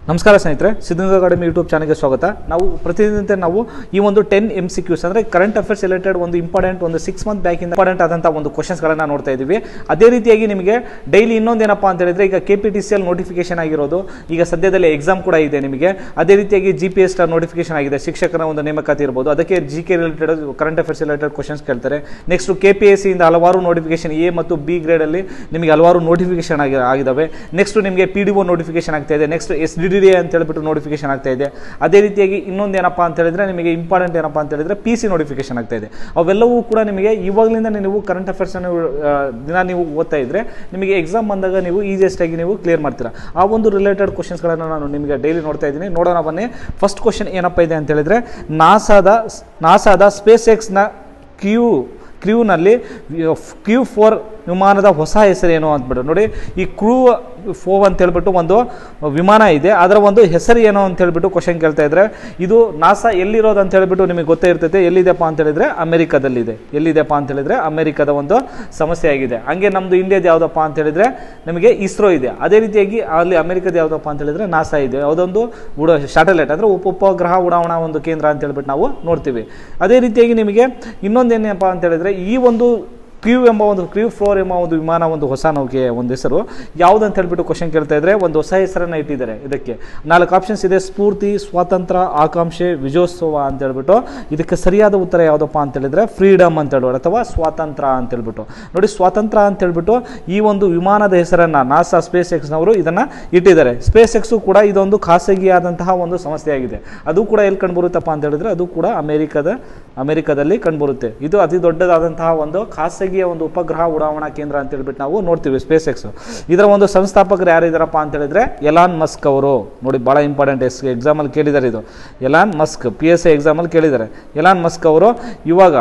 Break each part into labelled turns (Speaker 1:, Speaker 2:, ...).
Speaker 1: ನಮಸ್ಕಾರ ಸ್ನೇಹಿತರೆ Siddaganga academy YouTube ಚಾನಲ್ಗೆ ಸ್ವಾಗತ ನಾವು ಪ್ರತಿದಿನಂತೆ ನಾವು ಈ ಒಂದು ಟೆನ್ ಎಮ್ ಸಿ ಕ್ಯೂಸ್ ಅಂದರೆ ಕರೆಂಟ್ ಅಫೇರ್ಸ್ ರಿಲೇಟೆಡ್ ಒಂದು ಇಂಪಾರ್ಟೆಂಟ್ ಒಂದು ಸಿಕ್ಸ್ ಮಂತ್ ಬ್ಯಾಕಿಂದ ಇಂಪಾರ್ಟೆಂಟ್ ಆದಂಥ ಒಂದು ಕ್ವಶನ್ಸ್ಗಳನ್ನು ನೋಡ್ತಾ ಇದ್ದೀವಿ ಅದೇ ರೀತಿಯಾಗಿ ನಿಮಗೆ ಡೈಲಿ ಇನ್ನೊಂದೇನಪ್ಪ ಅಂತ ಹೇಳಿದ್ರೆ ಈಗ K P T C L notification ಆಗಿರೋದು ಈಗ ಸದ್ಯದಲ್ಲೇ ಎಕ್ಸಾಮ್ ಕೂಡ ಇದೆ ನಿಮಗೆ ಅದೇ ರೀತಿಯಾಗಿ ಜಿ ಪಿ ಎಸ್ ನೋಟಿಫಿಕೇಶನ್ ಆಗಿದೆ ಶಿಕ್ಷಕರ ಒಂದು ನೇಮಕಾತಿ ಇರ್ಬೋದು ಅದಕ್ಕೆ G K related current affairs related questions ಕೇಳ್ತಾರೆ ನೆಕ್ಸ್ಟ್ ಕೆ ಪಿ ಎಸ್ ಇಂದ ಹಲವಾರು ನೋಟಿಫಿಕೇಶನ್ ಎ ಮತ್ತು ಬಿ ಗ್ರೇಡಲ್ಲಿ ನಿಮಗೆ ಹಲವಾರು ನೋಟಿಫಿಕೇಶನ್ ಆಗಿ ಆಗಿದ್ದಾವೆ ನೆಕ್ಸ್ಟ್ ನಿಮಗೆ ಪಿ ಡಿ ಒ ನೋಟಿಫಿಕೇಶನ್ ಆಗ್ತಾ ಇದೆ next S D D D ಅಂತ ಹೇಳ್ಬಿಟ್ಟು ನೋಟಿಫಿಕೇಶನ್ ಆಗ್ತಾ ಇದೆ ಅದೇ ರೀತಿಯಾಗಿ ಇನ್ನೊಂದು ಏನಪ್ಪ ಅಂತ ಹೇಳಿದ್ರೆ ನಿಮಗೆ ಇಂಪಾರ್ಟೆಂಟ್ ಏನಪ್ಪ ಅಂತ ಹೇಳಿದ್ರೆ ಪಿ ಸಿ ನೋಟಿಫಿಕೇಶನ್ ಆಗ್ತಾ ಇದೆ ಅವೆಲ್ಲವೂ ಕೂಡ ನಿಮಗೆ ಇವಾಗಲಿಂದ ನೀವು ಕರೆಂಟ್ ಅಫೇರ್ಸ್ ಅನ್ನು ಆ, ದಿನ ನೀವು ಓದ್ತಾ ಇದ್ರೆ ನಿಮಗೆ ಎಕ್ಸಾಮ್ ಬಂದಾಗ ನೀವು ಈಸಿಯೆಸ್ಟ್ ಆಗಿ ನೀವು ಕ್ಲಿಯರ್ ಮಾಡ್ತೀರಾ ಆ ಒಂದು ರಿಲೇಟೆಡ್ ಕ್ವಶನ್ಸ್ಗಳನ್ನು ನಾನು ನಿಮಗೆ ಡೈಲಿ ನೋಡ್ತಾ ಇದ್ದೀನಿ ನೋಡೋಣ ಬನ್ನಿ ಫಸ್ಟ್ ಕ್ವಶನ್ ಏನಪ್ಪ ಇದೆ ಅಂತ ಹೇಳಿದ್ರೆ ನಾಸಾದ ನಾಸಾದ ಸ್ಪೇಸ್ ಎಕ್ಸ್ನ ಕ್ಯೂ ಕ್ರ್ಯೂನಲ್ಲಿ ಕ್ಯೂ ಫೋರ್ ವಿಮಾನದ ಹೊಸ ಹೆಸರೇನು ಅಂದ್ಬಿಟ್ಟು ನೋಡಿ ಈ ಕ್ರೂ ಫೋ ಅಂತ ಹೇಳ್ಬಿಟ್ಟು ಒಂದು ವಿಮಾನ ಇದೆ ಅದರ ಒಂದು ಹೆಸರು ಏನು ಅಂತ ಹೇಳ್ಬಿಟ್ಟು ಕ್ವಶನ್ ಕೇಳ್ತಾ ಇದ್ರೆ ಇದು ನಾಸಾ ಎಲ್ಲಿರೋದು ಅಂತ ಹೇಳ್ಬಿಟ್ಟು ನಿಮಗೆ ಗೊತ್ತೇ ಇರ್ತೈತೆ ಎಲ್ಲಿದೆಪ್ಪ ಅಂತ ಹೇಳಿದ್ರೆ ಅಮೆರಿಕದಲ್ಲಿದೆ ಎಲ್ಲಿದೆಪ್ಪ ಅಂತ ಹೇಳಿದ್ರೆ ಅಮೆರಿಕದ ಒಂದು ಸಮಸ್ಯೆ ಆಗಿದೆ ಹಂಗೆ ನಮ್ದು ಇಂಡಿಯಾದ ಯಾವುದಪ್ಪ ಅಂತ ಹೇಳಿದ್ರೆ ನಮಗೆ ಇಸ್ರೋ ಇದೆ ಅದೇ ರೀತಿಯಾಗಿ ಅಲ್ಲಿ ಅಮೆರಿಕದ ಯಾವುದಪ್ಪ ಅಂತ ಹೇಳಿದ್ರೆ ನಾಸಾ ಇದೆ ಯಾವುದೊಂದು ಉಡ ಸ್ಯಾಟಲೈಟ್ ಅಂದರೆ ಉಪ ಉಪಗ್ರಹ ಉಡಾವಣಾ ಒಂದು ಕೇಂದ್ರ ಅಂತ ಹೇಳ್ಬಿಟ್ಟು ನಾವು ನೋಡ್ತೀವಿ ಅದೇ ರೀತಿಯಾಗಿ ನಿಮಗೆ ಇನ್ನೊಂದೇನಪ್ಪ ಅಂತ ಹೇಳಿದ್ರೆ ಈ ಒಂದು ಕ್ಯೂ ಎಂಬ ಒಂದು ಕ್ಯೂ ಫ್ಲೋರ್ ಎಂಬ ಒಂದು ವಿಮಾನ ಒಂದು ಹೊಸ ನೌಕೆಯ ಒಂದು ಹೆಸರು ಯಾವುದಂತ ಹೇಳ್ಬಿಟ್ಟು ಕ್ವಶನ್ ಕೇಳ್ತಾ ಇದ್ರೆ ಒಂದು ಹೊಸ ಹೆಸರನ್ನು ಇಟ್ಟಿದ್ದಾರೆ ಇದಕ್ಕೆ ನಾಲ್ಕು ಆಪ್ಷನ್ಸ್ ಇದೆ ಸ್ಫೂರ್ತಿ ಸ್ವಾತಂತ್ರ್ಯ ಆಕಾಂಕ್ಷೆ ವಿಜಯೋತ್ಸವ ಅಂತ ಹೇಳ್ಬಿಟ್ಟು ಇದಕ್ಕೆ ಸರಿಯಾದ ಉತ್ತರ ಯಾವುದಪ್ಪ ಅಂತ ಹೇಳಿದ್ರೆ ಫ್ರೀಡಮ್ ಅಂತ ಹೇಳ್ಬೋದು ಅಥವಾ ಸ್ವಾತಂತ್ರ್ಯ ಅಂತ ಹೇಳ್ಬಿಟ್ಟು ನೋಡಿ ಸ್ವಾತಂತ್ರ್ಯ ಅಂತ ಹೇಳ್ಬಿಟ್ಟು ಈ ಒಂದು ವಿಮಾನದ ಹೆಸರನ್ನ ನಾಸಾ ಸ್ಪೇಸ್ ಎಕ್ಸ್ನವರು ಇದನ್ನ ಇಟ್ಟಿದ್ದಾರೆ ಸ್ಪೇಸ್ ಎಕ್ಸು ಕೂಡ ಇದೊಂದು ಖಾಸಗಿಯಾದಂತಹ ಒಂದು ಸಮಸ್ಯೆಯಾಗಿದೆ ಅದು ಕೂಡ ಎಲ್ಲಿ ಕಂಡುಬರುತ್ತಪ್ಪ ಅಂತ ಹೇಳಿದ್ರೆ ಅದು ಕೂಡ ಅಮೆರಿಕದ ಅಮೆರಿಕದಲ್ಲಿ ಕಂಡುಬರುತ್ತೆ ಇದು ಅತಿ ದೊಡ್ಡದಾದಂತಹ ಒಂದು ಖಾಸಗಿಯ ಒಂದು ಉಪಗ್ರಹ ಉಡಾವಣಾ ಕೇಂದ್ರ ಅಂತ ಹೇಳ್ಬಿಟ್ಟು ನಾವು ನೋಡ್ತೀವಿ ಸ್ಪೇಸ್ ಎಕ್ಸ್ ಇದರ ಒಂದು ಸಂಸ್ಥಾಪಕರು ಯಾರಿದ್ದಾರಪ್ಪ ಅಂತ ಹೇಳಿದ್ರೆ ಎಲಾನ್ ಮಸ್ಕ್ ಅವರು ನೋಡಿ ಭಾಳ ಇಂಪಾರ್ಟೆಂಟ್ ಎಸ್ ಎಕ್ಸಾಮಲ್ಲಿ ಕೇಳಿದ್ದಾರೆ ಇದು Elon Musk P S I ಎಕ್ಸಾಮಲ್ಲಿ ಕೇಳಿದ್ದಾರೆ ಎಲಾನ್ ಮಸ್ಕ್ ಅವರು ಇವಾಗ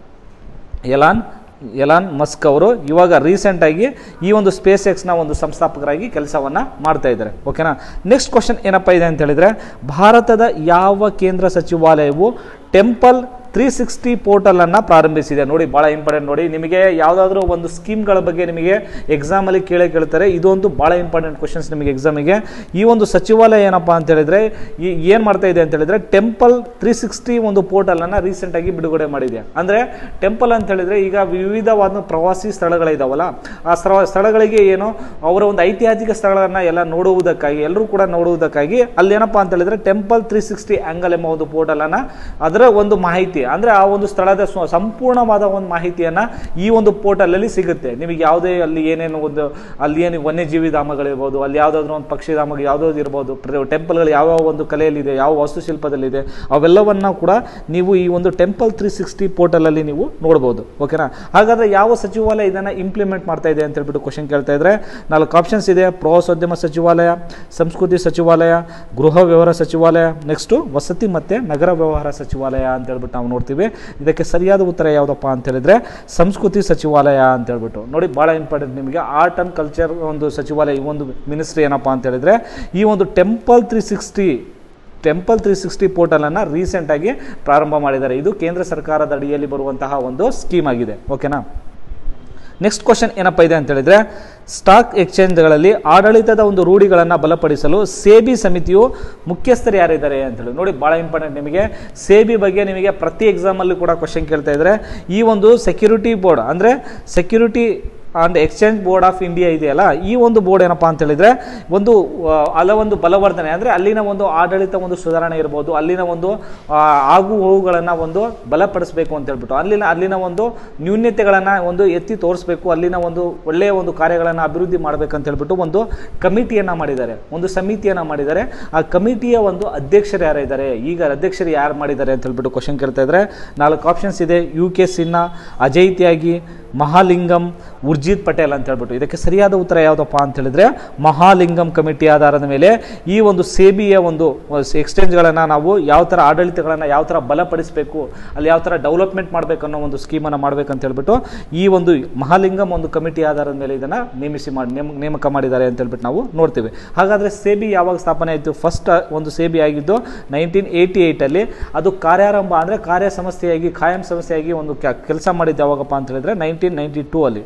Speaker 1: ಎಲಾನ್ ಎಲಾನ್ ಮಸ್ಕ್ ಅವರು ಇವಾಗ ರೀಸೆಂಟಾಗಿ ಈ ಒಂದು ಸ್ಪೇಸ್ ಎಕ್ಸ್ನ ಒಂದು ಸಂಸ್ಥಾಪಕರಾಗಿ ಕೆಲಸವನ್ನು ಮಾಡ್ತಾ ಇದ್ದಾರೆ ಓಕೆನಾ ನೆಕ್ಸ್ಟ್ ಕ್ವಶನ್ ಏನಪ್ಪ ಇದೆ ಅಂತ ಹೇಳಿದ್ರೆ ಭಾರತದ ಯಾವ ಕೇಂದ್ರ ಸಚಿವಾಲಯವು ಟೆಂಪಲ್ ತ್ರೀ ಸಿಕ್ಸ್ಟಿ ಪೋರ್ಟಲನ್ನು ಪ್ರಾರಂಭಿಸಿದೆ ನೋಡಿ ಭಾಳ ಇಂಪಾರ್ಟೆಂಟ್ ನೋಡಿ ನಿಮಗೆ ಯಾವುದಾದ್ರೂ ಒಂದು ಸ್ಕೀಮ್ಗಳ ಬಗ್ಗೆ ನಿಮಗೆ ಎಕ್ಸಾಮಲ್ಲಿ ಕೇಳೇ ಕೇಳ್ತಾರೆ ಇದೊಂದು ಭಾಳ ಇಂಪಾರ್ಟೆಂಟ್ ಕ್ವಶನ್ಸ್ ನಿಮಗೆ ಎಕ್ಸಾಮಿಗೆ ಈ ಒಂದು ಸಚಿವಾಲಯ ಏನಪ್ಪ ಅಂತ ಹೇಳಿದ್ರೆ ಈ ಏನು ಮಾಡ್ತಾ ಇದೆ ಅಂತ ಹೇಳಿದ್ರೆ ಟೆಂಪಲ್ ತ್ರೀ ಸಿಕ್ಸ್ಟಿ ಒಂದು ಪೋರ್ಟಲನ್ನು ರೀಸೆಂಟಾಗಿ ಬಿಡುಗಡೆ ಮಾಡಿದೆ ಅಂದರೆ ಟೆಂಪಲ್ ಅಂತ ಹೇಳಿದ್ರೆ ಈಗ ವಿವಿಧವಾದ ಪ್ರವಾಸಿ ಸ್ಥಳಗಳಿದಾವಲ್ಲ ಆ ಸ್ಥಳ ಸ್ಥಳಗಳಿಗೆ ಏನು ಅವರ ಒಂದು ಐತಿಹಾಸಿಕ ಸ್ಥಳಗಳನ್ನು ಎಲ್ಲ ನೋಡುವುದಕ್ಕಾಗಿ ಎಲ್ಲರೂ ಕೂಡ ನೋಡುವುದಕ್ಕಾಗಿ ಅಲ್ಲಿ ಏನಪ್ಪ ಅಂತ ಹೇಳಿದ್ರೆ ಟೆಂಪಲ್ ತ್ರೀ ಸಿಕ್ಸ್ಟಿ ಆ್ಯಂಗಲ್ ಎಂಬ ಒಂದು ಪೋರ್ಟಲನ್ನು ಅದರ ಒಂದು ಮಾಹಿತಿ ಅಂದರೆ ಆ ಒಂದು ಸ್ಥಳದ ಸ್ವ- ಸಂಪೂರ್ಣವಾದ ಒಂದು ಮಾಹಿತಿಯನ್ನು ಈ ಒಂದು ಪೋರ್ಟಲಲ್ಲಿ ಸಿಗುತ್ತೆ ನಿಮಗೆ ಯಾವುದೇ ಅಲ್ಲಿ ಏನೇನು ಒಂದು ಅಲ್ಲಿ ಏನು ವನ್ಯಜೀವಿ ಧಾಮಗಳಿರ್ಬೋದು ಅಲ್ಲಿ ಯಾವುದಾದ್ರೂ ಒಂದು ಪಕ್ಷಿಧಾಮ ಯಾವುದಾದ್ರು ಇರ್ಬೋದು ಪ್ರ- ಟೆಂಪಲ್ಗಳು ಯಾವ ಒಂದು ಕಲೆಯಲ್ಲಿದೆ ಯಾವ ವಾಸ್ತುಶಿಲ್ಪದಲ್ಲಿದೆ ಅವೆಲ್ಲವನ್ನ ಕೂಡ ನೀವು ಈ ಒಂದು ಟೆಂಪಲ್ ತ್ರೀ ಸಿಕ್ಸ್ಟಿ ಪೋರ್ಟಲಲ್ಲಿ ನೀವು ನೋಡ್ಬೋದು ಓಕೆನಾ ಹಾಗಾದ್ರೆ ಯಾವ ಸಚಿವಾಲಯ ಇದನ್ನು ಇಂಪ್ಲಿಮೆಂಟ್ ಮಾಡ್ತಾ ಇದೆ ಅಂತ ಹೇಳ್ಬಿಟ್ಟು ಕ್ವಶನ್ ಕೇಳ್ತಾ ಇದ್ರೆ ನಾಲ್ಕು ಆಪ್ಷನ್ಸ್ ಇದೆ ಪ್ರವಾಸೋದ್ಯಮ ಸಚಿವಾಲಯ ಸಂಸ್ಕೃತಿ ಸಚಿವಾಲಯ ಗೃಹ ವ್ಯವಹಾರ ಸಚಿವಾಲಯ ನೆಕ್ಸ್ಟು ವಸತಿ ಮತ್ತು ನಗರ ವ್ಯವಹಾರ ಸಚಿವಾಲಯ ಅಂತ ಹೇಳ್ಬಿಟ್ಟು ನಾವು ನೋಡ್ತೀವಿ ಇದಕ್ಕೆ ಸರಿಯಾದ ಉತ್ತರ ಯಾವುದಪ್ಪ ಅಂತ ಹೇಳಿದ್ರೆ ಸಂಸ್ಕೃತಿ ಸಚಿವಾಲಯ ಅಂತ ಹೇಳ್ಬಿಟ್ಟು ನೋಡಿ ಭಾಳ ಇಂಪಾರ್ಟೆಂಟ್ ನಿಮಗೆ ಆರ್ಟ್ ಆ್ಯಂಡ್ ಕಲ್ಚರ್ ಒಂದು ಸಚಿವಾಲಯ ಈ ಒಂದು ಮಿನಿಸ್ಟ್ರಿ ಏನಪ್ಪ ಅಂತ ಹೇಳಿದ್ರೆ ಈ ಒಂದು temple three sixty temple three sixty ಪೋರ್ಟಲನ್ನು ರೀಸೆಂಟಾಗಿ ಪ್ರಾರಂಭ ಮಾಡಿದ್ದಾರೆ ಇದು ಕೇಂದ್ರ ಸರ್ಕಾರದ ಅಡಿಯಲ್ಲಿ ಬರುವಂತಹ ಒಂದು ಸ್ಕೀಮ್ ಆಗಿದೆ ಓಕೆನಾ ನೆಕ್ಸ್ಟ್ ಕ್ವಶನ್ ಏನಪ್ಪ ಇದೆ ಅಂತ ಹೇಳಿದ್ರೆ ಸ್ಟಾಕ್ ಎಕ್ಸ್ಚೇಂಜ್ಗಳಲ್ಲಿ ಆಡಳಿತದ ಒಂದು ರೂಢಿಗಳನ್ನು ಬಲಪಡಿಸಲು ಸೇಬಿ ಸಮಿತಿಯು ಮುಖ್ಯಸ್ಥರು ಯಾರಿದ್ದಾರೆ ಅಂತ ಹೇಳಿ ನೋಡಿ ಭಾಳ ಇಂಪಾರ್ಟೆಂಟ್ ನಿಮಗೆ ಸೇಬಿ ಬಗ್ಗೆ ನಿಮಗೆ ಪ್ರತಿ ಎಕ್ಸಾಮಲ್ಲೂ ಕೂಡ ಕ್ವಶನ್ ಕೇಳ್ತಾ ಇದ್ದಾರೆ ಈ ಒಂದು ಸೆಕ್ಯೂರಿಟಿ ಬೋರ್ಡ್ ಅಂದರೆ security and exchange board of India ಇದೆಯಲ್ಲ ಈ ಒಂದು ಬೋರ್ಡ್ ಏನಪ್ಪ ಅಂತ ಹೇಳಿದ್ರೆ ಒಂದು ಆ, ಹಲವೊಂದು ಬಲವರ್ಧನೆ ಅಂದರೆ ಅಲ್ಲಿನ ಒಂದು ಆಡಳಿತ ಒಂದು ಸುಧಾರಣೆ ಇರ್ಬೋದು ಅಲ್ಲಿನ ಒಂದು ಆ, ಆಗು ಹೋಗುಗಳನ್ನು ಒಂದು ಬಲಪಡಿಸಬೇಕು ಅಂತ ಹೇಳ್ಬಿಟ್ಟು ಅಲ್ಲಿನ ಅಲ್ಲಿನ ಒಂದು ನ್ಯೂನ್ಯತೆಗಳನ್ನು ಒಂದು ಎತ್ತಿ ತೋರಿಸ್ಬೇಕು ಅಲ್ಲಿನ ಒಂದು ಒಳ್ಳೆಯ ಒಂದು ಕಾರ್ಯಗಳನ್ನು ಅಭಿವೃದ್ಧಿ ಮಾಡಬೇಕಂತ ಹೇಳ್ಬಿಟ್ಟು ಒಂದು ಕಮಿಟಿಯನ್ನು ಮಾಡಿದ್ದಾರೆ ಒಂದು ಸಮಿತಿಯನ್ನು ಮಾಡಿದ್ದಾರೆ ಆ ಕಮಿಟಿಯ ಒಂದು ಅಧ್ಯಕ್ಷರು ಯಾರಿದ್ದಾರೆ ಈಗ ಅಧ್ಯಕ್ಷರು ಯಾರು ಮಾಡಿದ್ದಾರೆ ಅಂತ ಹೇಳ್ಬಿಟ್ಟು ಕ್ವಶನ್ ಕೇಳ್ತಾ ಇದ್ದಾರೆ ನಾಲ್ಕು ಆಪ್ಷನ್ಸ್ ಇದೆ ಯು ಕೆ ಸಿನ್ಹಾ ಅಜಯ್ ತ್ಯಾಗಿ ಮಹಾಲಿಂಗಂ ಉರ್ಜಿತ್ ಪಟೇಲ್ ಅಂತ ಹೇಳ್ಬಿಟ್ಟು ಇದಕ್ಕೆ ಸರಿಯಾದ ಉತ್ತರ ಯಾವುದಪ್ಪ ಅಂತ ಹೇಳಿದ್ರೆ ಮಹಾಲಿಂಗಂ ಕಮಿಟಿ ಆಧಾರದ ಮೇಲೆ ಈ ಒಂದು ಸೇಬಿಯ ಒಂದು ಎಕ್ಸ್ಚೇಂಜ್ಗಳನ್ನು ನಾವು ಯಾವ ಥರ ಆಡಳಿತಗಳನ್ನು ಯಾವ ಥರ ಬಲಪಡಿಸಬೇಕು ಅಲ್ಲಿ ಯಾವ ಥರ ಡೆವಲಪ್ಮೆಂಟ್ ಮಾಡಬೇಕು ಅನ್ನೋ ಒಂದು ಸ್ಕೀಮನ್ನು ಮಾಡಬೇಕಂತ ಹೇಳ್ಬಿಟ್ಟು ಈ ಒಂದು ಮಹಾಲಿಂಗಂ ಒಂದು ಕಮಿಟಿ ಆಧಾರದ ಮೇಲೆ ಇದನ್ನು ನೇಮಿಸಿ ಮಾಡಿ ನೇಮ ನೇಮಕ ಮಾಡಿದ್ದಾರೆ ಅಂತ ಹೇಳ್ಬಿಟ್ಟು ನಾವು ನೋಡ್ತೀವಿ ಹಾಗಾದರೆ ಸೇಬಿ ಯಾವಾಗ ಸ್ಥಾಪನೆ ಆಯಿತು ಫಸ್ಟ್ ಒಂದು ಸೇಬಿ ಆಗಿದ್ದು ನೈನ್ಟೀನ್ ಏಯ್ಟಿ ಏಯ್ಟಲ್ಲಿ ಅದು ಕಾರ್ಯಾರಂಭ ಅಂದರೆ ಕಾರ್ಯ ಸಮಸ್ಯೆಯಾಗಿ ಖಾಯಂ ಸಮಸ್ಯೆಯಾಗಿ ಒಂದು ಕೆಲಸ ಮಾಡಿದ್ದು ಯಾವಾಗಪ್ಪ ಅಂತ ಹೇಳಿದ್ರೆ ನೈನ್ಟೀನ್ ನೈಂಟಿ ಟೂ ಅಲ್ಲಿ ಹತ್ತೊಂಬತ್ತು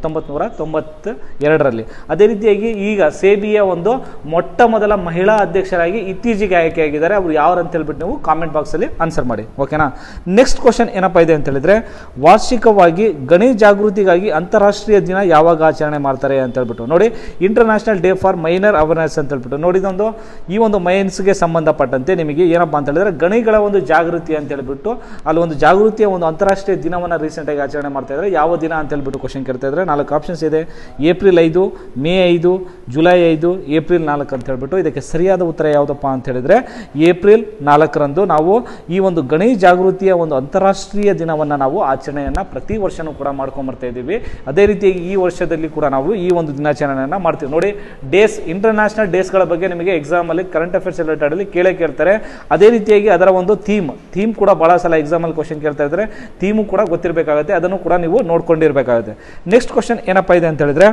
Speaker 1: ಹತ್ತೊಂಬತ್ತು ನೂರ ತೊಂಬತ್ತ ಎರಡರಲ್ಲಿ ಅದೇ ರೀತಿಯಾಗಿ ಈಗ ಸೇಬಿಯ ಒಂದು ಮೊಟ್ಟ ಮೊದಲ ಮಹಿಳಾ ಅಧ್ಯಕ್ಷರಾಗಿ ಇತ್ತೀಚೆಗೆ ಆಯ್ಕೆಯಾಗಿದ್ದಾರೆ ಅವರು ಯಾರು ಅಂತ ಹೇಳ್ಬಿಟ್ಟು ನೀವು ಕಾಮೆಂಟ್ ಬಾಕ್ಸಲ್ಲಿ ಆನ್ಸರ್ ಮಾಡಿ ಓಕೆನಾ ನೆಕ್ಸ್ಟ್ ಕ್ವಶನ್ ಏನಪ್ಪ ಇದೆ ಅಂತ ಹೇಳಿದ್ರೆ ವಾರ್ಷಿಕವಾಗಿ ಗಣೇಶ ಜಾಗೃತಿಗಾಗಿ ಅಂತಾರಾಷ್ಟ್ರೀಯ ದಿನ ಯಾವಾಗ ಆಚರಣೆ ಮಾಡ್ತಾರೆ ಅಂತ ಹೇಳ್ಬಿಟ್ಟು ನೋಡಿ international day for miner awareness ಅಂತ ಹೇಳ್ಬಿಟ್ಟು ನೋಡಿದೊಂದು ಈ ಒಂದು ಮೈನ್ಸ್ಗೆ ಸಂಬಂಧಪಟ್ಟಂತೆ ನಿಮಗೆ ಏನಪ್ಪ ಅಂತ ಹೇಳಿದ್ರೆ ಗಣಿಗಳ ಒಂದು ಜಾಗೃತಿ ಅಂತ ಹೇಳ್ಬಿಟ್ಟು ಅಲ್ಲಿ ಒಂದು ಜಾಗೃತಿಯ ಒಂದು ಅಂತಾರಾಷ್ಟ್ರೀಯ ದಿನವನ್ನು ರೀಸೆಂಟಾಗಿ ಆಚರಣೆ ಮಾಡ್ತಾ ಇದ್ದಾರೆ ಯಾವ ದಿನ ಅಂತ ಹೇಳ್ಬಿಟ್ಟು ಕ್ವಶನ್ ಕೇಳ್ತಾ ಇದ್ದಾರೆ ನಾಲ್ಕು ಆಪ್ಷನ್ಸ್ ಇದೆ ಏಪ್ರಿಲ್ ಐದು ಮೇ ಐದು ಜುಲೈ ಐದು ಏಪ್ರಿಲ್ ನಾಲ್ಕು ಅಂತ ಹೇಳ್ಬಿಟ್ಟು ಇದಕ್ಕೆ ಸರಿಯಾದ ಉತ್ತರ ಯಾವುದಪ್ಪ ಅಂತ ಹೇಳಿದ್ರೆ ಏಪ್ರಿಲ್ ನಾಲ್ಕರಂದು ನಾವು ಈ ಒಂದು ಗಣೇಶ ಜಾಗೃತಿಯ ಒಂದು ಅಂತಾರಾಷ್ಟ್ರೀಯ ದಿನವನ್ನು ನಾವು ಆಚರಣೆಯನ್ನು ಪ್ರತಿ ವರ್ಷನೂ ಕೂಡ ಮಾಡ್ಕೊಂಬರ್ತಾ ಇದ್ದೀವಿ ಅದೇ ರೀತಿಯಾಗಿ ಈ ವರ್ಷದಲ್ಲಿ ಕೂಡ ನಾವು ಈ ಒಂದು ದಿನಾಚರಣೆಯನ್ನು ಮಾಡ್ತೀವಿ ನೋಡಿ ಡೇಸ್ ಇಂಟರ್ನ್ಯಾಷನಲ್ ಡೇಸ್ಗಳ ಬಗ್ಗೆ ನಿಮಗೆ ಎಕ್ಸಾಮಲ್ಲಿ ಕರೆಂಟ್ ಅಫೇರ್ಸ್ ರಿಲೇಟೆಡಲ್ಲಿ ಕೇಳೇ ಕೇಳ್ತಾರೆ ಅದೇ ರೀತಿಯಾಗಿ ಅದರ ಒಂದು ಥೀಮ್ ಥೀಮ್ ಕೂಡ ಭಾಳ ಸಲ ಎಕ್ಸಾಮಲ್ಲಿ ಕ್ವಶನ್ ಕೇಳ್ತಾ ಇದ್ದಾರೆ ಥೀಮು ಕೂಡ ಗೊತ್ತಿರಬೇಕಾಗುತ್ತೆ ಅದನ್ನು ಕೂಡ ನೀವು ನೋಡ್ಕೊಂಡಿರಬೇಕಾಗುತ್ತೆ ನೆಕ್ಸ್ಟ್ ಕ್ವಶನ್ ಏನಪ್ಪ ಇದೆ ಅಂತ ಹೇಳಿದ್ರೆ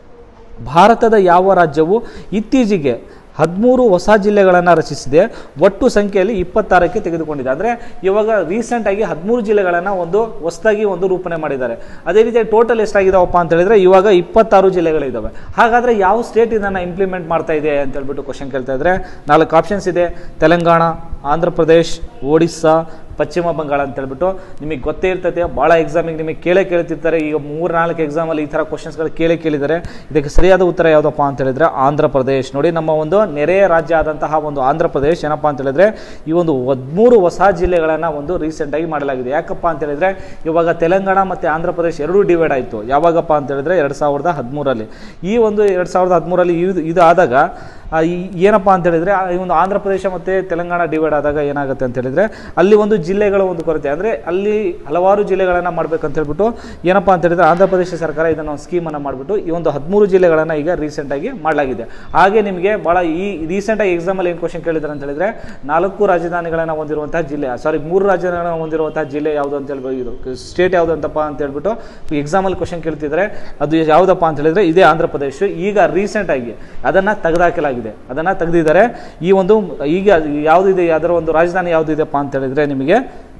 Speaker 1: ಭಾರತದ ಯಾವ ರಾಜ್ಯವು ಇತ್ತೀಚೆಗೆ ಹದಿಮೂರು ಹೊಸ ಜಿಲ್ಲೆಗಳನ್ನು ರಚಿಸಿದೆ ಒಟ್ಟು ಸಂಖ್ಯೆಯಲ್ಲಿ ಇಪ್ಪತ್ತಾರಕ್ಕೆ ತೆಗೆದುಕೊಂಡಿದೆ ಅಂದರೆ ಇವಾಗ ರೀಸೆಂಟಾಗಿ ಹದಿಮೂರು ಜಿಲ್ಲೆಗಳನ್ನು ಒಂದು ಹೊಸದಾಗಿ ಒಂದು ರೂಪಣೆ ಮಾಡಿದ್ದಾರೆ ಅದೇ ರೀತಿ ಟೋಟಲ್ ಎಷ್ಟಾಗಿದಾವಪ್ಪ ಅಂತ ಹೇಳಿದ್ರೆ ಇವಾಗ ಇಪ್ಪತ್ತಾರು ಜಿಲ್ಲೆಗಳಿದ್ದಾವೆ ಹಾಗಾದರೆ ಯಾವ ಸ್ಟೇಟ್ ಇದನ್ನು ಇಂಪ್ಲಿಮೆಂಟ್ ಮಾಡ್ತಾ ಇದೆ ಅಂತ ಹೇಳ್ಬಿಟ್ಟು ಕ್ವಶನ್ ಕೇಳ್ತಾ ಇದ್ರೆ ನಾಲ್ಕು ಆಪ್ಷನ್ಸ್ ಇದೆ ತೆಲಂಗಾಣ ಆಂಧ್ರ ಪ್ರದೇಶ್ ಒಡಿಸ್ಸಾ ಪಶ್ಚಿಮ ಬಂಗಾಳ ಅಂತ ಹೇಳ್ಬಿಟ್ಟು ನಿಮಗೆ ಗೊತ್ತೇ ಇರ್ತೈತೆ ಭಾಳ ಎಕ್ಸಾಮಿಗೆ ನಿಮಗೆ ಕೇಳೇ ಕೇಳ್ತಿರ್ತಾರೆ ಈಗ ಮೂರು ನಾಲ್ಕು ಎಕ್ಸಾಮಲ್ಲಿ ಈ ಥರ ಕ್ವಶನ್ಸ್ಗಳು ಕೇಳೇ ಕೇಳಿದ್ದಾರೆ ಇದಕ್ಕೆ ಸರಿಯಾದ ಉತ್ತರ ಯಾವುದಪ್ಪ ಅಂತ ಹೇಳಿದ್ರೆ ಆಂಧ್ರ ಪ್ರದೇಶ್ ನೋಡಿ ನಮ್ಮ ಒಂದು ನೆರೆಯ ರಾಜ್ಯ ಆದಂತಹ ಒಂದು ಆಂಧ್ರ ಪ್ರದೇಶ್ ಏನಪ್ಪ ಅಂತ ಹೇಳಿದ್ರೆ ಈ ಒಂದು ಹದಿಮೂರು ಹೊಸ ಜಿಲ್ಲೆಗಳನ್ನು ಒಂದು ರೀಸೆಂಟಾಗಿ ಮಾಡಲಾಗಿದೆ ಯಾಕಪ್ಪ ಅಂತ ಹೇಳಿದ್ರೆ ಇವಾಗ ತೆಲಂಗಾಣ ಮತ್ತು ಆಂಧ್ರ ಪ್ರದೇಶ್ ಎರಡೂ ಡಿವೈಡ್ ಆಯಿತು ಯಾವಾಗಪ್ಪ ಅಂತ ಹೇಳಿದ್ರೆ ಎರಡು ಸಾವಿರದ ಹದಿಮೂರಲ್ಲಿ ಈ ಒಂದು ಎರಡು ಸಾವಿರದ ಹದಿಮೂರಲ್ಲಿ ಇದು ಇದು ಆದಾಗ ಆ, ಈ- ಏನಪ್ಪ ಅಂತ ಹೇಳಿದ್ರೆ ಆ, ಈ ಒಂದು ಆಂಧ್ರ ಪ್ರದೇಶ ಮತ್ತು ತೆಲಂಗಾಣ ಡಿವೈಡ್ ಆದಾಗ ಏನಾಗುತ್ತೆ ಅಂತ ಹೇಳಿದ್ರೆ ಅಲ್ಲಿ ಒಂದು ಜಿಲ್ಲೆಗಳ ಒಂದು ಕೊರತೆ ಅಂದರೆ ಅಲ್ಲಿ ಹಲವಾರು ಜಿಲ್ಲೆಗಳನ್ನು ಮಾಡ್ಬೇಕಂತ ಹೇಳ್ಬಿಟ್ಟು ಏನಪ್ಪ ಅಂತ ಹೇಳಿದ್ರೆ ಆಂಧ್ರ ಪ್ರದೇಶ ಸರ್ಕಾರ ಇದನ್ನು ಒಂದು ಸ್ಕೀಮನ್ನು ಮಾಡಿಬಿಟ್ಟು ಈ ಒಂದು ಹದಿಮೂರು ಜಿಲ್ಲೆಗಳನ್ನು ಈಗ ರೀಸೆಂಟಾಗಿ ಮಾಡಲಾಗಿದೆ ಹಾಗೆ ನಿಮಗೆ ಭಾಳ ಈ ರೀಸೆಂಟಾಗಿ ಎಕ್ಸಾಮಲ್ಲಿ ಏನು ಕ್ವಶನ್ ಕೇಳಿದ್ದಾರೆ ಅಂತ ಹೇಳಿದ್ರೆ ನಾಲ್ಕು ರಾಜಧಾನಿಗಳನ್ನು ಹೊಂದಿರುವಂತಹ ಜಿಲ್ಲೆ ಸಾರಿ ಮೂರು ರಾಜಧಾನಿಗಳನ್ನು ಹೊಂದಿರುವಂತಹ ಜಿಲ್ಲೆ ಯಾವುದು ಅಂತ ಹೇಳ್ಬೋದು ಇದು ಸ್ಟೇಟ್ ಯಾವುದು ಅಂತಪ್ಪ ಅಂತ ಹೇಳ್ಬಿಟ್ಟು ಎಕ್ಸಾಮಲ್ಲಿ ಕ್ವಶನ್ ಕೇಳ್ತಿದ್ದಾರೆ ಅದು ಯಾವುದಪ್ಪ ಅಂತ ಹೇಳಿದ್ರೆ ಇದೇ ಆಂಧ್ರ ಪ್ರದೇಶ ಈಗ ರೀಸೆಂಟಾಗಿ ಅದನ್ನು ತೆಗೆದಾಕಲಾಗಿದೆ ಅದನ್ನು ತೆಗೆದಿದ್ದಾರೆ ಈ ಒಂದು ಈಗ ಯಾವುದಿದೆ ಅದರ ಒಂದು ರಾಜಧಾನಿ ಯಾವುದಿದೆಪ್ಪ ಅಂತ ಹೇಳಿದ್ರೆ ನಿಮಗೆ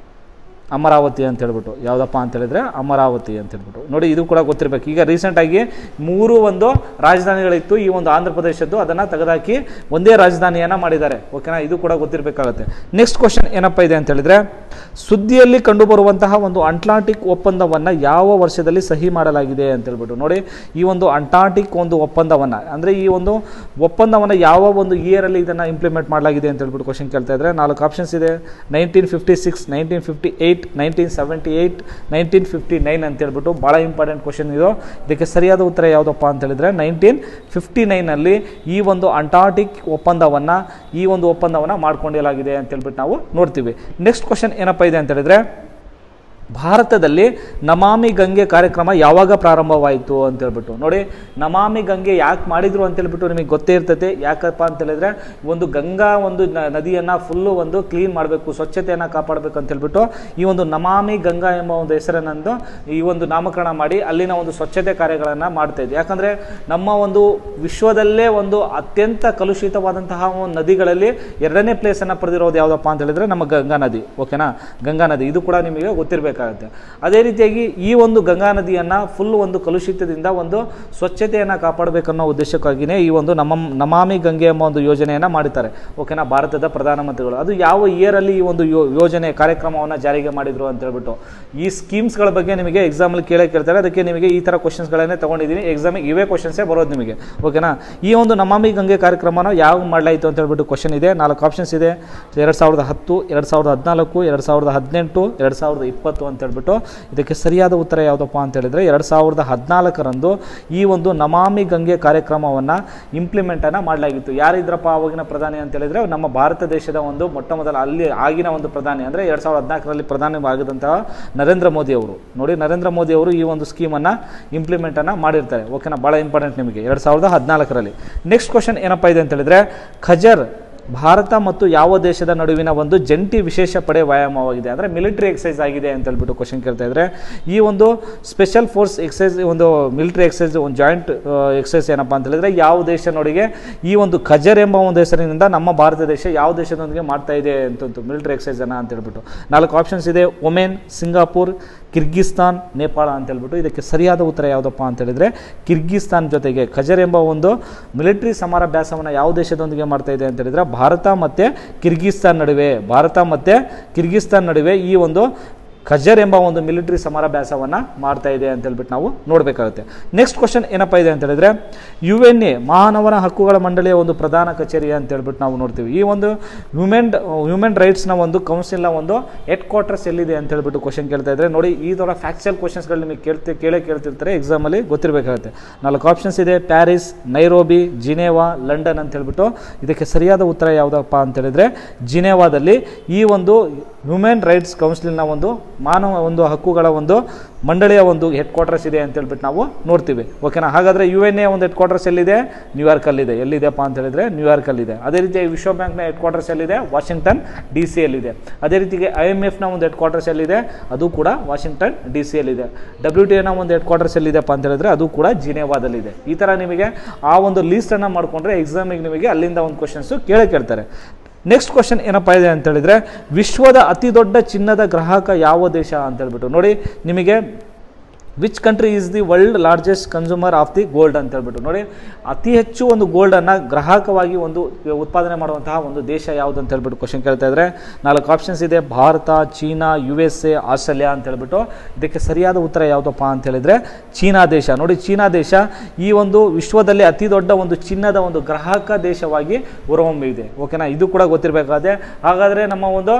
Speaker 1: ಅಮರಾವತಿ ಅಂತ ಹೇಳ್ಬಿಟ್ಟು ಯಾವುದಪ್ಪ ಅಂತ ಹೇಳಿದ್ರೆ ಅಮರಾವತಿ ಅಂತ ಹೇಳ್ಬಿಟ್ಟು ನೋಡಿ ಇದು ಕೂಡ ಗೊತ್ತಿರಬೇಕು ಈಗ ರೀಸೆಂಟಾಗಿ ಮೂರು ಒಂದು ರಾಜಧಾನಿಗಳಿತ್ತು ಈ ಒಂದು ಆಂಧ್ರ ಪ್ರದೇಶದ್ದು ಅದನ್ನು ತೆಗೆದಾಕಿ ಒಂದೇ ರಾಜಧಾನಿಯನ್ನು ಮಾಡಿದ್ದಾರೆ ಓಕೆನಾ ಇದು ಕೂಡ ಗೊತ್ತಿರಬೇಕಾಗುತ್ತೆ ನೆಕ್ಸ್ಟ್ ಕ್ವಶನ್ ಏನಪ್ಪ ಇದೆ ಅಂತ ಹೇಳಿದ್ರೆ ಸುದ್ದಿಯಲ್ಲಿ ಕಂಡುಬರುವಂತಹ ಒಂದು ಅಂಟ್ಲಾಂಟಿಕ್ ಒಪ್ಪಂದವನ್ನು ಯಾವ ವರ್ಷದಲ್ಲಿ ಸಹಿ ಮಾಡಲಾಗಿದೆ ಅಂತ ಹೇಳ್ಬಿಟ್ಟು ನೋಡಿ ಈ ಒಂದು ಅಂಟಾರ್ಟಿಕ್ ಒಂದು ಒಪ್ಪಂದವನ್ನು ಅಂದರೆ ಈ ಒಂದು ಒಪ್ಪಂದವನ್ನು ಯಾವ ಒಂದು ಇಯರಲ್ಲಿ ಇದನ್ನು ಇಂಪ್ಲಿಮೆಂಟ್ ಮಾಡಲಾಗಿದೆ ಅಂತ ಹೇಳ್ಬಿಟ್ಟು ಕ್ವಶನ್ ಕೇಳ್ತಾ ಇದ್ದಾರೆ ನಾಲ್ಕು ಆಪ್ಷನ್ಸ್ ಇದೆ nineteen fifty six nineteen fifty eight nineteen seventy eight nineteen fifty nine ಅಂತ ಹೇಳ್ಬಿಟ್ಟು ಭಾಳ ಇಂಪಾರ್ಟೆಂಟ್ ಕ್ವಶನ್ ಇದು ಇದಕ್ಕೆ ಸರಿಯಾದ ಉತ್ತರ ಯಾವುದಪ್ಪ ಅಂತ ಹೇಳಿದ್ರೆ ನೈನ್ಟೀನ್ ಫಿಫ್ಟಿ ನೈನಲ್ಲಿ ಈ ಒಂದು ಅಂಟಾರ್ಟಿಕ್ ಒಪ್ಪಂದವನ್ನು ಈ ಒಂದು ಒಪ್ಪಂದವನ್ನು ಮಾಡ್ಕೊಂಡಿಲಾಗಿದೆ ಅಂತ ಹೇಳ್ಬಿಟ್ಟು ನಾವು ನೋಡ್ತೀವಿ ನೆಕ್ಸ್ಟ್ ಕ್ವಶನ್ ಏನಪ್ಪ ಇದೆ ಅಂತ ಹೇಳಿದ್ರೆ ಭಾರತದಲ್ಲಿ ನಮಾಮಿ ಗಂಗೆ ಕಾರ್ಯಕ್ರಮ ಯಾವಾಗ ಪ್ರಾರಂಭವಾಯಿತು ಅಂತ ಹೇಳ್ಬಿಟ್ಟು ನೋಡಿ ನಮಾಮಿ ಗಂಗೆ ಯಾಕೆ ಮಾಡಿದ್ರು ಅಂತ ಹೇಳ್ಬಿಟ್ಟು ನಿಮಗೆ ಗೊತ್ತೇ ಇರ್ತೈತೆ ಯಾಕಪ್ಪ ಅಂತ ಹೇಳಿದ್ರೆ ಒಂದು ಗಂಗಾ ಒಂದು ನ- ನದಿಯನ್ನ ಫುಲ್ಲು ಒಂದು ಕ್ಲೀನ್ ಮಾಡಬೇಕು ಸ್ವಚ್ಛತೆಯನ್ನು ಕಾಪಾಡಬೇಕು ಅಂತ ಹೇಳ್ಬಿಟ್ಟು ಈ ಒಂದು ನಮಾಮಿ ಗಂಗಾ ಎಂಬ ಒಂದು ಹೆಸರನ್ನಂದು ಈ ಒಂದು ನಾಮಕರಣ ಮಾಡಿ ಅಲ್ಲಿನ ಒಂದು ಸ್ವಚ್ಛತೆ ಕಾರ್ಯಗಳನ್ನು ಮಾಡ್ತಾ ಇದ್ದೆ ಯಾಕಂದ್ರೆ ನಮ್ಮ ಒಂದು ವಿಶ್ವದಲ್ಲೇ ಒಂದು ಅತ್ಯಂತ ಕಲುಷಿತವಾದಂತಹ ಒಂದು ನದಿಗಳಲ್ಲಿ ಎರಡನೇ ಪ್ಲೇಸನ್ನು ಪಡೆದಿರೋದು ಯಾವುದಪ್ಪ ಅಂತ ಹೇಳಿದ್ರೆ ನಮ್ಮ ಗಂಗಾ ನದಿ ಓಕೆನಾ ಗಂಗಾ ನದಿ ಇದು ಕೂಡ ನಿಮಗೆ ಗೊತ್ತಿರಬೇಕಾಗುತ್ತೆ ಅದೇ ರೀತಿಯಾಗಿ ಈ ಒಂದು ಗಂಗಾ ನದಿಯನ್ನು ಫುಲ್ ಒಂದು ಕಲುಷಿತದಿಂದ ಒಂದು ಸ್ವಚ್ಛತೆಯನ್ನು ಕಾಪಾಡಬೇಕನ್ನೋ ಉದ್ದೇಶಕ್ಕಾಗಿಯೇ ಈ ಒಂದು ನಮ್ಮ ನಮಾಮಿ ಗಂಗೆ ಎಂಬ ಒಂದು ಯೋಜನೆಯನ್ನು ಮಾಡಿದ್ದಾರೆ ಓಕೆನಾ ಭಾರತದ ಪ್ರಧಾನಮಂತ್ರಿಗಳು ಅದು ಯಾವ ಇಯರಲ್ಲಿ ಈ ಒಂದು ಯೋ- ಯೋಜನೆ ಕಾರ್ಯಕ್ರಮವನ್ನು ಜಾರಿಗೆ ಮಾಡಿದ್ರು ಅಂತ ಹೇಳ್ಬಿಟ್ಟು ಈ ಸ್ಕೀಮ್ಸ್ಗಳ ಬಗ್ಗೆ ನಿಮಗೆ ಎಕ್ಸಾಮಲ್ಲಿ ಕೇಳೇ ಕೇಳ್ತಾರೆ ಅದಕ್ಕೆ ನಿಮಗೆ ಈ ಥರ ಕ್ವಶನ್ಸ್ಗಳನ್ನೇ ತಗೊಂಡಿದ್ದೀನಿ ಎಕ್ಸಾಮಿಗೆ ಇವೇ ಕ್ವಶನ್ಸೇ ಬರೋದು ನಿಮಗೆ ಓಕೆನಾ ಈ ಒಂದು ನಮಾಮಿ ಗಂಗೆ ಕಾರ್ಯಕ್ರಮನ ಯಾವ ಮಾಡಲಾಯಿತು ಅಂತ ಹೇಳ್ಬಿಟ್ಟು ಕ್ವಶನ್ ಇದೆ ನಾಲ್ಕು ಆಪ್ಷನ್ಸ್ ಇದೆ ಎರಡು ಸಾವಿರದ ಹತ್ತು ಎರಡು ಸಾವಿರದ ಹದಿನಾಲ್ಕು ಎರಡು ಸಾವಿರದ ಹದಿನೆಂಟು ಎರಡು ಸಾವಿರದ ಇಪ್ಪತ್ತು ಅಂತ ಹೇಳ್ಬಿಟ್ಟು ಇದಕ್ಕೆ ಸರಿಯಾದ ಉತ್ತರ ಯಾವುದಪ್ಪ ಅಂತ ಹೇಳಿದ್ರೆ ಎರಡು ಸಾವಿರದ ಹದಿನಾಲ್ಕರಂದು ಈ ಒಂದು ನಮಾಮಿ ಗಂಗೆ ಕಾರ್ಯಕ್ರಮವನ್ನು ಇಂಪ್ಲಿಮೆಂಟನ್ನು ಮಾಡಲಾಗಿತ್ತು ಯಾರಿದ್ರಪ್ಪ ಆವಾಗಿನ ಪ್ರಧಾನಿ ಅಂತ ಹೇಳಿದ್ರೆ ನಮ್ಮ ಭಾರತ ದೇಶದ ಒಂದು ಮೊಟ್ಟ ಮೊದಲ ಅಲ್ಲಿ ಆಗಿನ ಒಂದು ಪ್ರಧಾನಿ ಅಂದರೆ ಎರಡು ಸಾವಿರದ ಹದಿನಾಲ್ಕರಲ್ಲಿ ಪ್ರಧಾನಿ ಆಗಿದಂತಹ ನರೇಂದ್ರ ಮೋದಿ ಅವರು ನೋಡಿ ನರೇಂದ್ರ ಮೋದಿ ಅವರು ಈ ಒಂದು ಸ್ಕೀಮನ್ನು ಇಂಪ್ಲಿಮೆಂಟನ್ನು ಮಾಡಿರ್ತಾರೆ ಓಕೆನಾ ಭಾಳ ಇಂಪಾರ್ಟೆಂಟ್ ನಿಮಗೆ ಎರಡು ಸಾವಿರದ ಹದಿನಾಲ್ಕರಲ್ಲಿ ನೆಕ್ಸ್ಟ್ ಕ್ವಶನ್ ಏನಪ್ಪ ಇದೆ ಅಂತ ಹೇಳಿದ್ರೆ ಖಜರ್ ಭಾರತ ಮತ್ತು ಯಾವ ದೇಶದ ನಡುವಿನ ಒಂದು ಜಂಟಿ ವಿಶೇಷ ಪಡೆ ವ್ಯಾಯಾಮವಾಗಿದೆ ಅಂದರೆ ಮಿಲಿಟರಿ ಎಕ್ಸೈಸ್ ಆಗಿದೆ ಅಂತ ಹೇಳ್ಬಿಟ್ಟು ಕ್ವಶನ್ ಕೇಳ್ತಾ ಇದ್ದಾರೆ ಈ ಒಂದು ಸ್ಪೆಷಲ್ ಫೋರ್ಸ್ ಎಕ್ಸೈಸ್ ಒಂದು ಮಿಲಿಟರಿ ಎಕ್ಸೈಸ್ ಒಂದು ಜಾಯಿಂಟ್ ಎಕ್ಸೈಸ್ ಏನಪ್ಪ ಅಂತ ಹೇಳಿದ್ರೆ ಯಾವ ದೇಶದೊಳಗೆ ಈ ಒಂದು ಖಜರ್ ಎಂಬ ಒಂದು ಹೆಸರಿನಿಂದ ನಮ್ಮ ಭಾರತ ದೇಶ ಯಾವ ದೇಶದೊಂದಿಗೆ ಮಾಡ್ತಾ ಇದೆ ಅಂತ ಮಿಲಿಟರಿ ಎಕ್ಸೈಸ್ ಅನ್ನ ಅಂತ ಹೇಳ್ಬಿಟ್ಟು ನಾಲ್ಕು ಆಪ್ಷನ್ಸ್ ಇದೆ ಒಮೆನ್ ಸಿಂಗಾಪುರ್ ಕಿರ್ಗಿಸ್ತಾನ್ ನೇಪಾಳ ಅಂತ ಹೇಳ್ಬಿಟ್ಟು ಇದಕ್ಕೆ ಸರಿಯಾದ ಉತ್ತರ ಯಾವುದಪ್ಪ ಅಂತ ಹೇಳಿದ್ರೆ ಕಿರ್ಗಿಸ್ತಾನ್ ಜೊತೆಗೆ ಖಜರ್ ಎಂಬ ಒಂದು ಮಿಲಿಟರಿ ಸಮರಾಭ್ಯಾಸವನ್ನು ಯಾವ ದೇಶದೊಂದಿಗೆ ಮಾಡ್ತಾ ಇದೆ ಅಂತ ಹೇಳಿದ್ರೆ ಭಾರತ ಮತ್ತು ಕಿರ್ಗಿಸ್ತಾನ್ ನಡುವೆ ಭಾರತ ಮತ್ತು ಕಿರ್ಗಿಸ್ತಾನ್ ನಡುವೆ ಈ ಒಂದು ಖಜರ್ ಎಂಬ ಒಂದು ಮಿಲಿಟರಿ ಸಮರಾಭ್ಯಾಸವನ್ನು ಮಾಡ್ತಾ ಇದೆ ಅಂತ ಹೇಳ್ಬಿಟ್ಟು ನಾವು ನೋಡಬೇಕಾಗುತ್ತೆ ನೆಕ್ಸ್ಟ್ ಕ್ವಶನ್ ಏನಪ್ಪ ಇದೆ ಅಂತ ಹೇಳಿದ್ರೆ ಯು ಎನ್ ಎ ಮಾನವನ ಹಕ್ಕುಗಳ ಮಂಡಳಿಯ ಒಂದು ಪ್ರಧಾನ ಕಚೇರಿ ಅಂತ ಹೇಳ್ಬಿಟ್ಟು ನಾವು ನೋಡ್ತೀವಿ ಈ ಒಂದು ಹ್ಯೂಮನ್ ಹ್ಯೂಮನ್ ರೈಟ್ಸ್ನ ಒಂದು ಕೌನ್ಸಿಲ್ನ ಒಂದು ಹೆಡ್ ಕ್ವಾರ್ಟರ್ಸ್ ಎಲ್ಲಿದೆ ಅಂತ ಹೇಳ್ಬಿಟ್ಟು ಕ್ವಶನ್ ಕೇಳ್ತಾ ಇದ್ರೆ ನೋಡಿ ಈ ಥರ ಫ್ಯಾಕ್ಚುಯಲ್ ಕ್ವಶನ್ಸ್ಗಳು ನಿಮಗೆ ಕೇಳ್ತಿ ಕೇಳೇ ಕೇಳ್ತಿರ್ತಾರೆ ಎಕ್ಸಾಮಲ್ಲಿ ಗೊತ್ತಿರಬೇಕಾಗುತ್ತೆ ನಾಲ್ಕು ಆಪ್ಷನ್ಸ್ ಇದೆ ಪ್ಯಾರಿಸ್ ನೈರೋಬಿ ಜಿನೇವಾ ಲಂಡನ್ ಅಂತ ಹೇಳ್ಬಿಟ್ಟು ಇದಕ್ಕೆ ಸರಿಯಾದ ಉತ್ತರ ಯಾವುದಪ್ಪ ಅಂತ ಹೇಳಿದ್ರೆ ಜಿನೇವಾದಲ್ಲಿ ಈ ಒಂದು ಹ್ಯೂಮನ್ ರೈಟ್ಸ್ ಕೌನ್ಸಿಲ್ನ ಒಂದು ಮಾನವ ಒಂದು ಹಕ್ಕುಗಳ ಒಂದು ಮಂಡಳಿಯ ಒಂದು ಹೆಡ್ ಕ್ವಾರ್ಟರ್ಸ್ ಇದೆ ಅಂತ ಹೇಳ್ಬಿಟ್ಟು ನಾವು ನೋಡ್ತೀವಿ ಓಕೆನಾ ಹಾಗಾದರೆ ಯು ಎನ್ ಎ ಒಂದು ಹೆಡ್ ಕ್ವಾರ್ಟರ್ಸ್ ಎಲ್ಲಿದೆ ನ್ಯೂಯಾರ್ಕಲ್ಲಿದೆ ಎಲ್ಲಿದೆಪ್ಪ ಅಂತ ಹೇಳಿದ್ರೆ ನ್ಯೂಯಾರ್ಕಲ್ಲಿದೆ ಅದೇ ರೀತಿ ವಿಶ್ವ ಬ್ಯಾಂಕ್ನ ಹೆಡ್ ಕ್ವಾರ್ಟರ್ಸ್ ಎಲ್ಲಿದೆ ವಾಷಿಂಗ್ಟನ್ ಡಿ ಸಿ ಎಲ್ಲಿದೆ ಅದೇ ರೀತಿಗೆ ಐ ಎಮ್ ಎಫ್ನ ಒಂದು ಹೆಡ್ ಕ್ವಾರ್ಟರ್ಸ್ ಎಲ್ಲಿದೆ ಅದು ಕೂಡ ವಾಷಿಂಗ್ಟನ್ ಡಿ ಸಿ ಎಲ್ಲಿದೆ ಡಬ್ಲ್ಯೂ ಟಿ ಎನ ಒಂದು ಹೆಡ್ ಕ್ವಾರ್ಟರ್ಸ್ ಎಲ್ಲಿದೆಪ್ಪ ಅಂತ ಹೇಳಿದ್ರೆ ಅದು ಕೂಡ ಜಿನೇವಾದಲ್ಲಿದೆ ಈ ಥರ ನಿಮಗೆ ಆ ಒಂದು ಲೀಸ್ಟನ್ನು ಮಾಡಿಕೊಂಡ್ರೆ ಎಕ್ಸಾಮಿಗೆ ನಿಮಗೆ ಅಲ್ಲಿಂದ ಒಂದು ಕ್ವಶನ್ಸು ಕೇಳೇ ಕೇಳ್ತಾರೆ ನೆಕ್ಸ್ಟ್ ಕ್ವಶನ್ ಏನಪ್ಪ ಇದೆ ಅಂತ ಹೇಳಿದ್ರೆ ವಿಶ್ವದ ಅತಿ ದೊಡ್ಡ ಚಿನ್ನದ ಗ್ರಾಹಕ ಯಾವ ದೇಶ ಅಂತ ಹೇಳ್ಬಿಟ್ಟು ನೋಡಿ ನಿಮಗೆ which country is the world largest consumer of the gold ಅಂತ ಹೇಳ್ಬಿಟ್ಟು ನೋಡಿ ಅತಿ ಹೆಚ್ಚು ಒಂದು ಗೋಲ್ಡನ್ನು ಗ್ರಾಹಕವಾಗಿ ಒಂದು ಉತ್ಪಾದನೆ ಮಾಡುವಂತಹ ಒಂದು ದೇಶ ಯಾವುದು ಅಂತ ಹೇಳ್ಬಿಟ್ಟು ಕ್ವಶನ್ ಕೇಳ್ತಾ ಇದ್ರೆ ನಾಲ್ಕು ಆಪ್ಷನ್ಸ್ ಇದೆ ಭಾರತ ಚೀನಾ ಯು ಎಸ್ ಎ ಆಸ್ಟ್ರೇಲಿಯಾ ಅಂತ ಹೇಳ್ಬಿಟ್ಟು ಇದಕ್ಕೆ ಸರಿಯಾದ ಉತ್ತರ ಯಾವುದಪ್ಪ ಅಂತ ಹೇಳಿದ್ರೆ ಚೀನಾ ದೇಶ ನೋಡಿ ಚೀನಾ ದೇಶ ಈ ಒಂದು ವಿಶ್ವದಲ್ಲಿ ಅತಿ ದೊಡ್ಡ ಒಂದು ಚಿನ್ನದ ಒಂದು ಗ್ರಾಹಕ ದೇಶವಾಗಿ ಹೊರಹೊಮ್ಮಿದೆ ಓಕೆನಾ ಇದು ಕೂಡ ಗೊತ್ತಿರಬೇಕಾದ್ರೆ ಹಾಗಾದರೆ ನಮ್ಮ ಒಂದು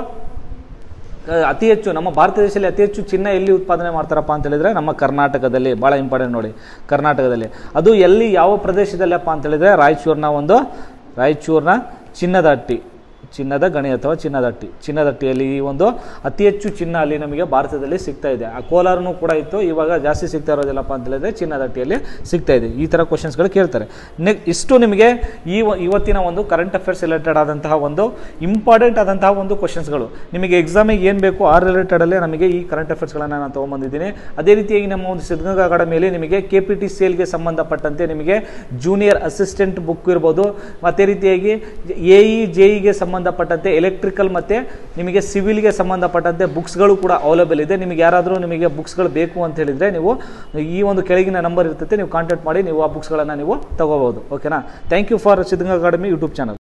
Speaker 1: ಆ, ಅತಿ ಹೆಚ್ಚು ನಮ್ಮ ಭಾರತ ದೇಶದಲ್ಲಿ ಅತಿ ಹೆಚ್ಚು ಚಿನ್ನ ಎಲ್ಲಿ ಉತ್ಪಾದನೆ ಮಾಡ್ತಾರಪ್ಪ ಅಂತ ಹೇಳಿದ್ರೆ ನಮ್ಮ ಕರ್ನಾಟಕದಲ್ಲಿ ಭಾಳ ಇಂಪಾರ್ಟೆಂಟ್ ನೋಡಿ ಕರ್ನಾಟಕದಲ್ಲಿ ಅದು ಎಲ್ಲಿ ಯಾವ ಪ್ರದೇಶದಲ್ಲಪ್ಪ ಅಂತ ಹೇಳಿದ್ರೆ ರಾಯಚೂರಿನ ಒಂದು ರಾಯಚೂರಿನ ಚಿನ್ನದ ಹಟ್ಟಿ ಚಿನ್ನದ ಗಣಿ ಅಥವಾ ಚಿನ್ನದ ಹಟ್ಟಿ ಚಿನ್ನದ ಹಟ್ಟಿಯಲ್ಲಿ ಈ ಒಂದು ಅತಿ ಹೆಚ್ಚು ಚಿನ್ನ ಅಲ್ಲಿ ನಮಗೆ ಭಾರತದಲ್ಲಿ ಸಿಗ್ತಾ ಇದೆ ಆ ಕೋಲಾರನೂ ಕೂಡ ಇತ್ತು ಇವಾಗ ಜಾಸ್ತಿ ಸಿಗ್ತಾ ಇರೋದಿಲ್ಲಪ್ಪ ಅಂತ ಹೇಳಿದ್ರೆ ಚಿನ್ನದ ಹಟ್ಟಿಯಲ್ಲಿ ಸಿಗ್ತಾ ಇದೆ ಈ ಥರ ಕ್ವಶನ್ಸ್ಗಳು ಕೇಳ್ತಾರೆ ನೆ ಇಷ್ಟು ನಿಮಗೆ ಈ ವ- ಇವತ್ತಿನ ಒಂದು ಕರೆಂಟ್ ಅಫೇರ್ಸ್ ರಿಲೇಟೆಡ್ ಆದಂತಹ ಒಂದು ಇಂಪಾರ್ಟೆಂಟ್ ಆದಂತಹ ಒಂದು ಕ್ವಶನ್ಸ್ಗಳು ನಿಮಗೆ ಎಕ್ಸಾಮಿಗೆ ಏನು ಬೇಕು ಆ ರಿಲೇಟೆಡಲ್ಲೇ ನಮಗೆ ಈ ಕರೆಂಟ್ ಅಫೇರ್ಸ್ಗಳನ್ನು ನಾನು ತೊಗೊಂಬಂದಿದ್ದೀನಿ ಅದೇ ರೀತಿಯಾಗಿ ನಮ್ಮ ಒಂದು ಸಿದ್ಧಗಂಗಾ ಅಕಾಡೆಮಿಯಲ್ಲಿ ನಿಮಗೆ ಕೆ ಪಿ ಟಿ ಸೇಲ್ಗೆ ಸಂಬಂಧಪಟ್ಟಂತೆ ನಿಮಗೆ ಜೂನಿಯರ್ ಅಸಿಸ್ಟೆಂಟ್ ಬುಕ್ ಇರ್ಬೋದು ಅದೇ ರೀತಿಯಾಗಿ ಎ ಇ ಜೆ ಇಗೆ ಸಂಬಂಧಪಟ್ಟಂತೆ ಎಲೆಕ್ಟ್ರಿಕಲ್ ಮತ್ತು ನಿಮಗೆ ಸಿವಿಲ್ಗೆ ಸಂಬಂಧಪಟ್ಟಂತೆ ಬುಕ್ಸ್ಗಳು ಕೂಡ ಅವೈಲೇಬಲ್ ಇದೆ ನಿಮಗೆ ಯಾರಾದರೂ ನಿಮಗೆ ಬುಕ್ಸ್ಗಳು ಬೇಕು ಅಂತ ಹೇಳಿದರೆ ನೀವು ಈ ಒಂದು ಕೆಳಗಿನ ನಂಬರ್ ಇರ್ತೈತೆ ನೀವು ಕಾಂಟ್ಯಾಕ್ಟ್ ಮಾಡಿ ನೀವು ಆ ಬುಕ್ಸ್ಗಳನ್ನು ನೀವು ತಗೋಬಹುದು ಓಕೆನಾ thank you for Siddaganga academy YouTube channel